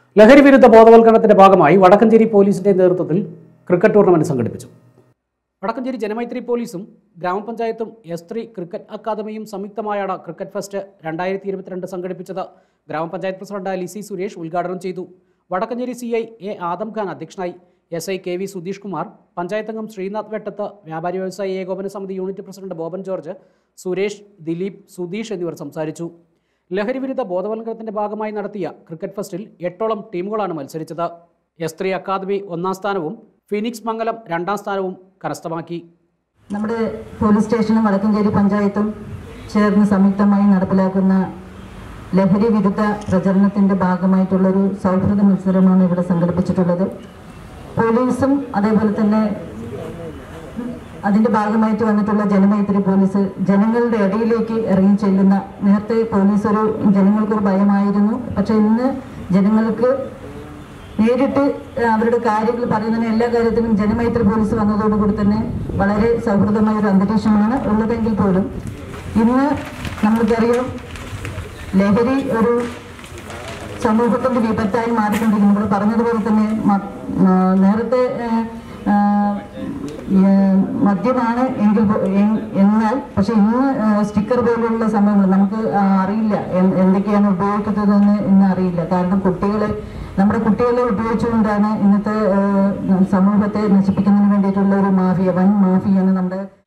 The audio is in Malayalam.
ലഹരി വിരുദ്ധ ബോധവൽക്കരണത്തിന്റെ ഭാഗമായി വടക്കഞ്ചേരി പോലീസിന്റെ നേതൃത്വത്തിൽ ക്രിക്കറ്റ് ടൂർണമെന്റ് സംഘടിപ്പിച്ചു വടക്കഞ്ചേരി ജനമൈത്രി പോലീസും ഗ്രാമപഞ്ചായത്തും എസ് ത്രീ ക്രിക്കറ്റ് അക്കാദമിയും സംയുക്തമായാണ് ക്രിക്കറ്റ് ഫെസ്റ്റ് രണ്ടായിരത്തി ഇരുപത്തിരണ്ട് സംഘടിപ്പിച്ചത് ഗ്രാമപഞ്ചായത്ത് പ്രസിഡന്റ് ലിസി സുരേഷ് ഉദ്ഘാടനം ചെയ്തു Vadakkanchery C I A Adam Khan അധ്യക്ഷനായി S I K V Sudheesh Kumar panchayat അംഗം ശ്രീനാഥ് വെട്ടത്ത് വ്യാപാരി വ്യവസായി ഏകോപന സമിതി unit president Boban George Suresh Dileep Sudheesh എന്നിവർ സംസാരിച്ചു ലഹരി വിരുദ്ധ ബോധവൽക്കരണത്തിന്റെ ഭാഗമായി നടത്തിയ ക്രിക്കറ്റ് ഫെസ്റ്റിൽ എട്ടോളം ടീമുകളാണ് മത്സരിച്ചത് എസ് ത്രീ അക്കാദമി ഒന്നാം സ്ഥാനവും ഫിനിക്സ് മംഗലം രണ്ടാം സ്ഥാനവും കരസ്ഥമാക്കി നമ്മുടെ പോലീസ് സ്റ്റേഷനും വടക്കഞ്ചേരി പഞ്ചായത്തും ചേർന്ന് സംയുക്തമായി നടപ്പിലാക്കുന്ന ലഹരി വിരുദ്ധ പ്രചരണത്തിന്റെ ഭാഗമായിട്ടുള്ളൊരു സൗഹൃദ മത്സരമാണ് ഇവിടെ സംഘടിപ്പിച്ചിട്ടുള്ളത് പോലീസും അതേപോലെ തന്നെ അതിന്റെ ഭാഗമായിട്ട് വന്നിട്ടുള്ള ജനമൈത്രി പോലീസ് ജനങ്ങളുടെ ഇടയിലേക്ക് ഇറങ്ങി ചെല്ലുന്ന നേരത്തെ പോലീസ് ഒരു ജനങ്ങൾക്കൊരു ഭയമായിരുന്നു പക്ഷെ ഇന്ന് ജനങ്ങൾക്ക് നേരിട്ട് അവരുടെ കാര്യങ്ങൾ പറയുന്നതിന് എല്ലാ കാര്യത്തിലും ജനമൈത്രി പോലീസ് വന്നതോടുകൂടി തന്നെ വളരെ സൗഹൃദമായ ഒരു അന്തരീക്ഷമാണ് ഉള്ളതെങ്കിൽ പോലും ഇന്ന് നമുക്കറിയാം ലഹരി ഒരു സമൂഹത്തിന്റെ വിപത്തായി മാറിക്കൊണ്ടിരിക്കുന്നു ഇവിടെ പറഞ്ഞതുപോലെ തന്നെ മ- ആ, നേരത്തെ ആ, ആ, ഏ, മദ്യമാണ് എങ്കിൽ പോ- എ- എന്നാൽ പക്ഷെ ഇന്ന് സ്റ്റിക്കർ പോലുള്ള സംഭവങ്ങൾ നമുക്ക് ആ, അറിയില്ല എൻ- എന്തൊക്കെയാണ് ഉപയോഗിക്കുന്നതെന്ന് ഇന്ന് അറിയില്ല കാരണം കുട്ടികളെ നമ്മുടെ കുട്ടികളെ ഉപയോഗിച്ചുകൊണ്ടാണ് ഇന്നത്തെ ആ, സമൂഹത്തെ നശിപ്പിക്കുന്നതിന് വേണ്ടിയിട്ടുള്ള ഒരു മാഫിയ വൻ മാഫിയാണ് നമ്മുടെ